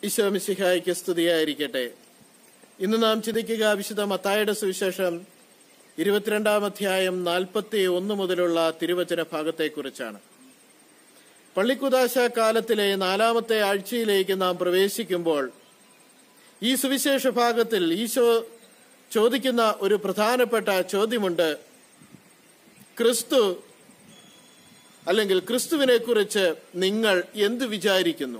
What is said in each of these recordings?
ഈശോ മിശിഹായ്ക്ക് സ്തുതിയായിരിക്കട്ടെ ഇന്ന് നാം ചിന്തിക്കുക വിശുദ്ധ മത്തായുടെ സുവിശേഷം ഇരുപത്തിരണ്ടാം അധ്യായം നാൽപ്പത്തി ഒന്ന് മുതലുള്ള തിരുവചന ഭാഗത്തെക്കുറിച്ചാണ് പള്ളിക്കുദാശ കാലത്തിലെ നാലാമത്തെ ആഴ്ചയിലേക്ക് നാം പ്രവേശിക്കുമ്പോൾ ഈ സുവിശേഷ ഭാഗത്തിൽ ഈശോ ചോദിക്കുന്ന ഒരു പ്രധാനപ്പെട്ട ചോദ്യമുണ്ട് ക്രിസ്തു അല്ലെങ്കിൽ ക്രിസ്തുവിനെ കുറിച്ച് നിങ്ങൾ എന്ത് വിചാരിക്കുന്നു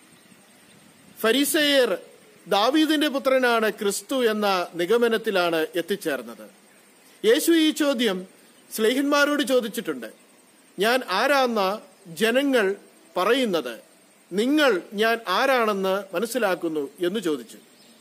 ഫരീസേയർ ദാവീദിന്റെ പുത്രനാണ് ക്രിസ്തു എന്ന നിഗമനത്തിലാണ് എത്തിച്ചേർന്നത് യേശു ഈ ചോദ്യം സ്ലേഹന്മാരോട് ചോദിച്ചിട്ടുണ്ട് ഞാൻ ആരാന്ന ജനങ്ങൾ പറയുന്നത് നിങ്ങൾ ഞാൻ ആരാണെന്ന് മനസ്സിലാക്കുന്നു എന്ന് ചോദിച്ചു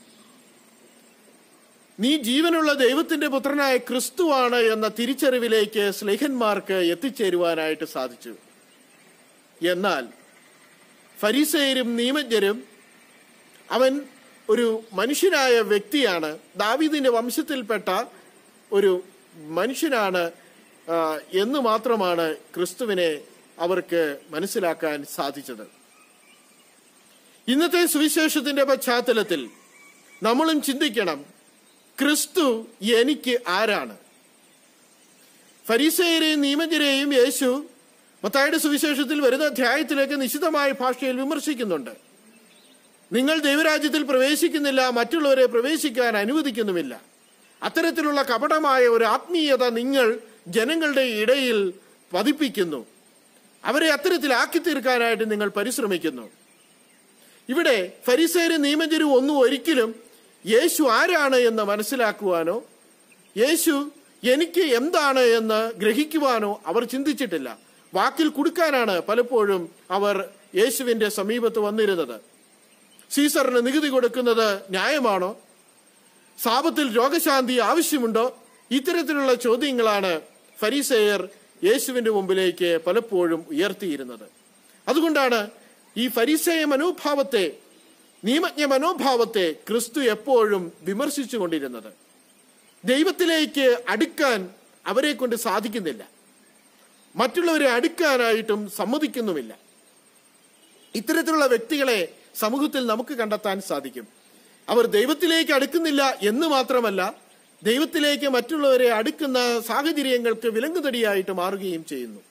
നീ ജീവനുള്ള ദൈവത്തിന്റെ പുത്രനായ ക്രിസ്തുവാണ് എന്ന തിരിച്ചറിവിലേക്ക് സ്ലേഹന്മാർക്ക് എത്തിച്ചേരുവാനായിട്ട് സാധിച്ചു എന്നാൽ ഫരീസയരും നിയമജ്ഞരും അവൻ ഒരു മനുഷ്യനായ വ്യക്തിയാണ് ദാവീദിന്റെ വംശത്തിൽപ്പെട്ട ഒരു മനുഷ്യനാണ് ആ, എന്ന് മാത്രമാണ് ക്രിസ്തുവിനെ അവർക്ക് മനസ്സിലാക്കാൻ സാധിച്ചത് ഇന്നത്തെ സുവിശേഷത്തിന്റെ പശ്ചാത്തലത്തിൽ നമ്മളും ചിന്തിക്കണം ക്രിസ്തു എനിക്ക് ആരാണ് ഫരീസയരെയും നിയമജരെയും യേശു മത്തായുടെ സുവിശേഷത്തിൽ വരുന്ന അധ്യായത്തിലേക്ക് നിശിതമായ ഭാഷയിൽ വിമർശിക്കുന്നുണ്ട് നിങ്ങൾ ദൈവരാജ്യത്തിൽ പ്രവേശിക്കുന്നില്ല മറ്റുള്ളവരെ പ്രവേശിക്കാൻ അനുവദിക്കുന്നുമില്ല അത്തരത്തിലുള്ള കപടമായ ഒരു ആത്മീയത നിങ്ങൾ ജനങ്ങളുടെ ഇടയിൽ പതിപ്പിക്കുന്നു അവരെ അത്തരത്തിലാക്കി തീർക്കാനായിട്ട് നിങ്ങൾ പരിശ്രമിക്കുന്നു ഇവിടെ ഫരിസേരും നിയമജരും ഒന്നും ഒരിക്കലും യേശു ആരാണ് എന്ന് മനസ്സിലാക്കുവാനോ യേശു എനിക്ക് എന്താണ് എന്ന് ഗ്രഹിക്കുവാനോ അവർ ചിന്തിച്ചിട്ടില്ല വാക്കിൽ കൊടുക്കാനാണ് പലപ്പോഴും അവർ യേശുവിന്റെ സമീപത്ത് വന്നിരുന്നത് സീസറിന് നികുതി കൊടുക്കുന്നത് ന്യായമാണോ സാപത്തിൽ രോഗശാന്തി ആവശ്യമുണ്ടോ ഇത്തരത്തിലുള്ള ചോദ്യങ്ങളാണ് ഫരീസേയർ യേശുവിന്റെ മുമ്പിലേക്ക് പലപ്പോഴും ഉയർത്തിയിരുന്നത് അതുകൊണ്ടാണ് ഈ ഫരീസേയ മനോഭാവത്തെ നിയമജ്ഞ മനോഭാവത്തെ ക്രിസ്തു എപ്പോഴും വിമർശിച്ചുകൊണ്ടിരുന്നത് ദൈവത്തിലേക്ക് അടുക്കാൻ അവരെ കൊണ്ട് സാധിക്കുന്നില്ല മറ്റുള്ളവരെ അടുക്കാനായിട്ടും സമ്മതിക്കുന്നുമില്ല ഇത്തരത്തിലുള്ള വ്യക്തികളെ സമൂഹത്തിൽ നമുക്ക് കണ്ടെത്താൻ സാധിക്കും അവർ ദൈവത്തിലേക്ക് അടുക്കുന്നില്ല എന്ന് മാത്രമല്ല ദൈവത്തിലേക്ക് മറ്റുള്ളവരെ അടുക്കുന്ന സാഹചര്യങ്ങൾക്ക് വിലങ്ങുതടിയായിട്ട് മാറുകയും ചെയ്യുന്നു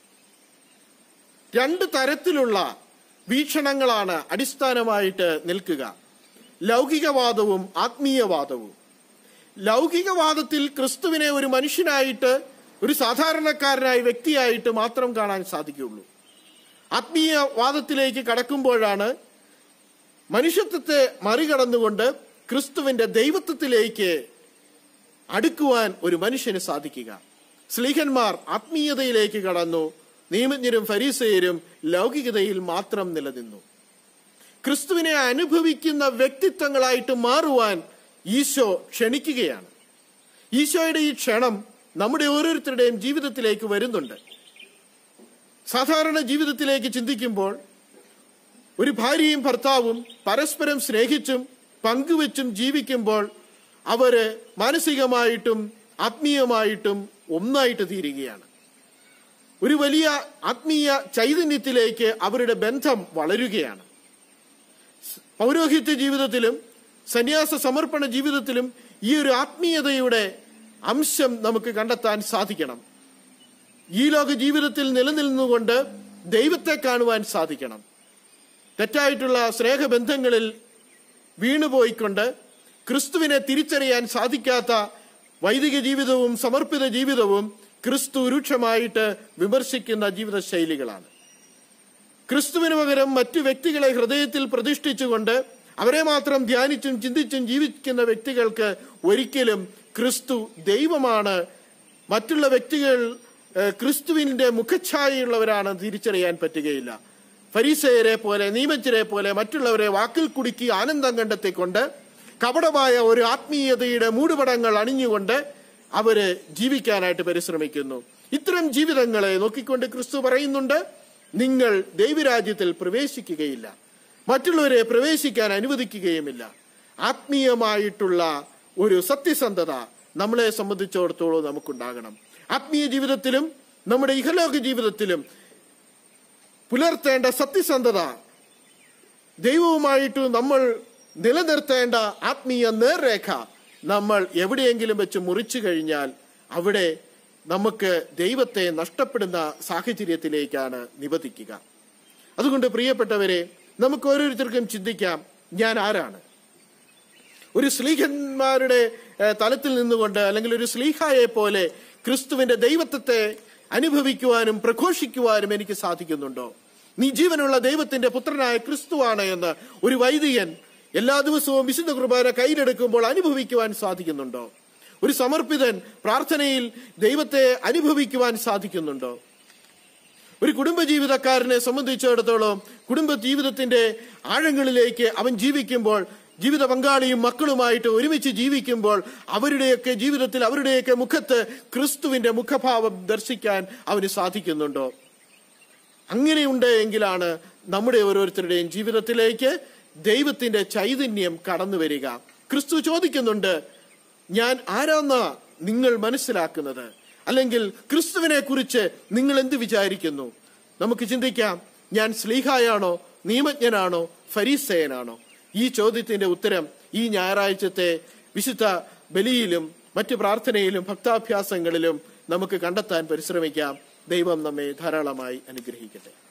രണ്ട് തരത്തിലുള്ള വീക്ഷണങ്ങളാണ് അടിസ്ഥാനമായിട്ട് നിൽക്കുക ലൗകികവാദവും ആത്മീയവാദവും ലൗകികവാദത്തിൽ ക്രിസ്തുവിനെ ഒരു മനുഷ്യനായിട്ട് ഒരു സാധാരണക്കാരനായ വ്യക്തിയായിട്ട് മാത്രം കാണാൻ സാധിക്കുകയുള്ളൂ ആത്മീയവാദത്തിലേക്ക് കടക്കുമ്പോഴാണ് മനുഷ്യത്വത്തെ മറികടന്നുകൊണ്ട് ക്രിസ്തുവിന്റെ ദൈവത്വത്തിലേക്ക് അടുക്കുവാൻ ഒരു മനുഷ്യന് സാധിക്കുക സ്ലീഹന്മാർ ആത്മീയതയിലേക്ക് കടന്നു നിയമജ്ഞരും ഫരീസയരും ലൗകികതയിൽ മാത്രം നിലനിന്നു ക്രിസ്തുവിനെ അനുഭവിക്കുന്ന വ്യക്തിത്വങ്ങളായിട്ട് മാറുവാൻ ഈശോ ക്ഷണിക്കുകയാണ് ഈശോയുടെ ഈ ക്ഷണം നമ്മുടെ ഓരോരുത്തരുടെയും ജീവിതത്തിലേക്ക് വരുന്നുണ്ട് സാധാരണ ജീവിതത്തിലേക്ക് ചിന്തിക്കുമ്പോൾ ഒരു ഭാര്യയും ഭർത്താവും പരസ്പരം സ്നേഹിച്ചും പങ്കുവെച്ചും ജീവിക്കുമ്പോൾ അവര് മാനസികമായിട്ടും ആത്മീയമായിട്ടും ഒന്നായിട്ട് തീരുകയാണ് ഒരു വലിയ ആത്മീയ ചൈതന്യത്തിലേക്ക് അവരുടെ ബന്ധം വളരുകയാണ് പൗരോഹിത്യ ജീവിതത്തിലും സന്യാസ സമർപ്പണ ജീവിതത്തിലും ഈ ഒരു ആത്മീയതയുടെ അംശം നമുക്ക് കണ്ടെത്താൻ സാധിക്കണം ഈ ലോക ജീവിതത്തിൽ നിലനിന്നുകൊണ്ട് ദൈവത്തെ കാണുവാൻ സാധിക്കണം തെറ്റായിട്ടുള്ള സ്നേഹബന്ധങ്ങളിൽ വീണുപോയിക്കൊണ്ട് ക്രിസ്തുവിനെ തിരിച്ചറിയാൻ സാധിക്കാത്ത വൈദിക ജീവിതവും സമർപ്പിത ജീവിതവും ക്രിസ്തു രൂക്ഷമായിട്ട് വിമർശിക്കുന്ന ജീവിത ശൈലികളാണ് ക്രിസ്തുവിന് പകരം മറ്റു വ്യക്തികളെ ഹൃദയത്തിൽ പ്രതിഷ്ഠിച്ചുകൊണ്ട് അവരെ മാത്രം ധ്യാനിച്ചും ചിന്തിച്ചും ജീവിക്കുന്ന വ്യക്തികൾക്ക് ഒരിക്കലും ക്രിസ്തു ദൈവമാണ് മറ്റുള്ള വ്യക്തികൾ ഏഹ്, ക്രിസ്തുവിന്റെ മുഖഛായയുള്ളവരാണ് തിരിച്ചറിയാൻ പറ്റുകയില്ല ഫരീസയരെ പോലെ നിയമജ്ഞരെ പോലെ മറ്റുള്ളവരെ വാക്കിൽ കുടുക്കി ആനന്ദം കണ്ടെത്തിക്കൊണ്ട് കപടമായ ഒരു ആത്മീയതയുടെ മൂടുപടങ്ങൾ അണിഞ്ഞുകൊണ്ട് അവര് ജീവിക്കാനായിട്ട് പരിശ്രമിക്കുന്നു ഇത്തരം ജീവിതങ്ങളെ നോക്കിക്കൊണ്ട് ക്രിസ്തു പറയുന്നുണ്ട് നിങ്ങൾ ദൈവരാജ്യത്തിൽ പ്രവേശിക്കുകയില്ല മറ്റുള്ളവരെ പ്രവേശിക്കാൻ അനുവദിക്കുകയുമില്ല ആത്മീയമായിട്ടുള്ള ഒരു സത്യസന്ധത നമ്മളെ സംബന്ധിച്ചിടത്തോളം നമുക്കുണ്ടാകണം ആത്മീയ ജീവിതത്തിലും നമ്മുടെ ഇഹലോക ജീവിതത്തിലും പുലർത്തേണ്ട സത്യസന്ധത ദൈവവുമായിട്ട് നമ്മൾ നിലനിർത്തേണ്ട ആത്മീയ നേർരേഖ നമ്മൾ എവിടെയെങ്കിലും വെച്ച് മുറിച്ചു കഴിഞ്ഞാൽ അവിടെ നമുക്ക് ദൈവത്തെ നഷ്ടപ്പെടുന്ന സാഹചര്യത്തിലേക്കാണ് നിബന്ധിക്കുക അതുകൊണ്ട് പ്രിയപ്പെട്ടവരെ നമുക്ക് ഓരോരുത്തർക്കും ചിന്തിക്കാം ഞാൻ ആരാണ് ഒരു സ്ലീഹന്മാരുടെ ഏഹ്, തലത്തിൽ നിന്നുകൊണ്ട് അല്ലെങ്കിൽ ഒരു സ്ലീഹായെ പോലെ ക്രിസ്തുവിന്റെ ദൈവത്വത്തെ അനുഭവിക്കുവാനും പ്രഘോഷിക്കുവാനും എനിക്ക് സാധിക്കുന്നുണ്ടോ നീ ജീവനുള്ള ദൈവത്തിന്റെ പുത്രനായ ക്രിസ്തുവാണ് എന്ന് ഒരു വൈദികൻ എല്ലാ ദിവസവും വിശുദ്ധ കുർബാന കയ്യിലെടുക്കുമ്പോൾ അനുഭവിക്കുവാൻ സാധിക്കുന്നുണ്ടോ ഒരു സമർപ്പിതൻ പ്രാർത്ഥനയിൽ ദൈവത്തെ അനുഭവിക്കുവാൻ സാധിക്കുന്നുണ്ടോ ഒരു കുടുംബജീവിതക്കാരനെ സംബന്ധിച്ചിടത്തോളം കുടുംബ ജീവിതത്തിന്റെ ആഴങ്ങളിലേക്ക് അവൻ ജീവിക്കുമ്പോൾ ജീവിത പങ്കാളിയും മക്കളുമായിട്ട് ഒരുമിച്ച് ജീവിക്കുമ്പോൾ അവരുടെയൊക്കെ ജീവിതത്തിൽ അവരുടെയൊക്കെ മുഖത്ത് ക്രിസ്തുവിന്റെ മുഖഭാവം ദർശിക്കാൻ അവന് സാധിക്കുന്നുണ്ടോ അങ്ങനെയുണ്ട് എങ്കിലാണ് നമ്മുടെ ഓരോരുത്തരുടെയും ജീവിതത്തിലേക്ക് ദൈവത്തിന്റെ ചൈതന്യം കടന്നു വരിക ക്രിസ്തു ചോദിക്കുന്നുണ്ട് ഞാൻ ആരാന്നാ നിങ്ങൾ മനസ്സിലാക്കുന്നത് അല്ലെങ്കിൽ ക്രിസ്തുവിനെ കുറിച്ച് നിങ്ങൾ എന്ത് വിചാരിക്കുന്നു നമുക്ക് ചിന്തിക്കാം ഞാൻ സ്ലീഹായാണോ നിയമജ്ഞനാണോ ഫരീസയനാണോ ഈ ചോദ്യത്തിന്റെ ഉത്തരം ഈ ഞായറാഴ്ചത്തെ വിശുദ്ധ ബലിയിലും മറ്റു പ്രാർത്ഥനയിലും ഭക്താഭ്യാസങ്ങളിലും നമുക്ക് കണ്ടെത്താൻ പരിശ്രമിക്കാം ദൈവം നമ്മെ ധാരാളമായി അനുഗ്രഹിക്കട്ടെ